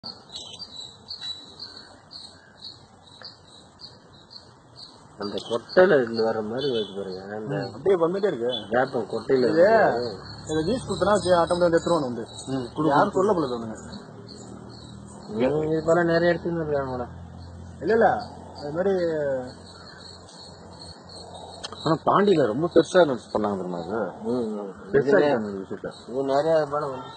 அந்த கொட்டையில இருந்து வர்ற மாதிரி வருது பாருங்க அந்த அப்படியே வந்துட்டே இருக்கு வேப்பம் கொட்டையில இது இருந்து இதை வீஸ் குத்துனா ஆட்டோமேட்டிக் வந்து எடுத்துருவானு வந்து யாரும் சொல்ல போல தோணுங்க இவங்க இது போல நிறைய எடுத்துன்னு இருக்காங்க இல்ல இல்ல அது மாதிரி ஆனா பாண்டியில ரொம்ப பெருசா பண்ணாங்க தெரியுமா அது பெருசா இருக்காங்க இந்த விஷயத்த இது நிறைய இது போல வந்து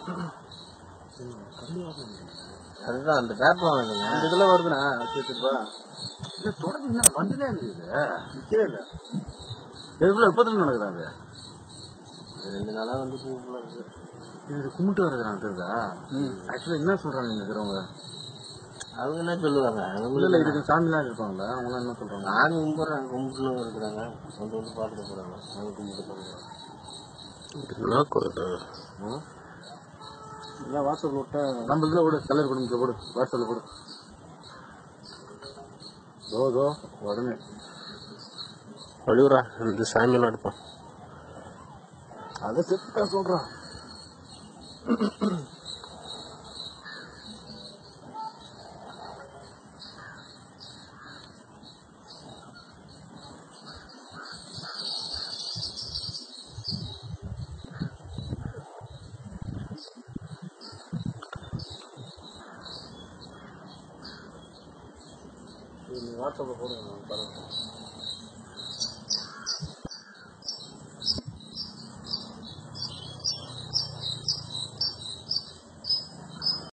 அதுதான் அந்த வேப்பம் வருதுங்க இந்த இதுல வருதுண்ணா வச்சு வச்சுப்பா இது தொடர்ந்து என்ன வந்துட்டே இருக்குது நிக்கவே இல்ல எவ்வளவு எப்பத்துல நடக்குறாங்க ரெண்டு நாளா வந்து பூ போல இருக்கு இது கும்பிட்டு வருதுறாங்க தெரியுதா ஆக்சுவலா என்ன சொல்றாங்க இங்க இருக்கிறவங்க அவங்க என்ன சொல்லுவாங்க இல்ல அவங்களுக்கு இல்ல இதுக்கு சாமிலாம் இருப்பாங்களா அவங்க என்ன சொல்றாங்க நானும் கும்பிட்றாங்க கும்பிட்டுன்னு இருக்கிறாங்க வந்து வந்து பார்த்துட்டு போறாங்க நாங்க கும்பிட்டு போறாங்க எல்லாம் வாட்ஸ்அப்ல விட்டா நம்ம இதுல விடு கலர் குடும்பத்துல போடு வாட்ஸ்அப்ல போடு தோ தோ உடனே வழிவுரா இந்த சாமியெல்லாம் எடுப்போம் அதை செத்துட்டா சொல்றான் வாட்ஸ்அப்ல போடுங்க பாருங்க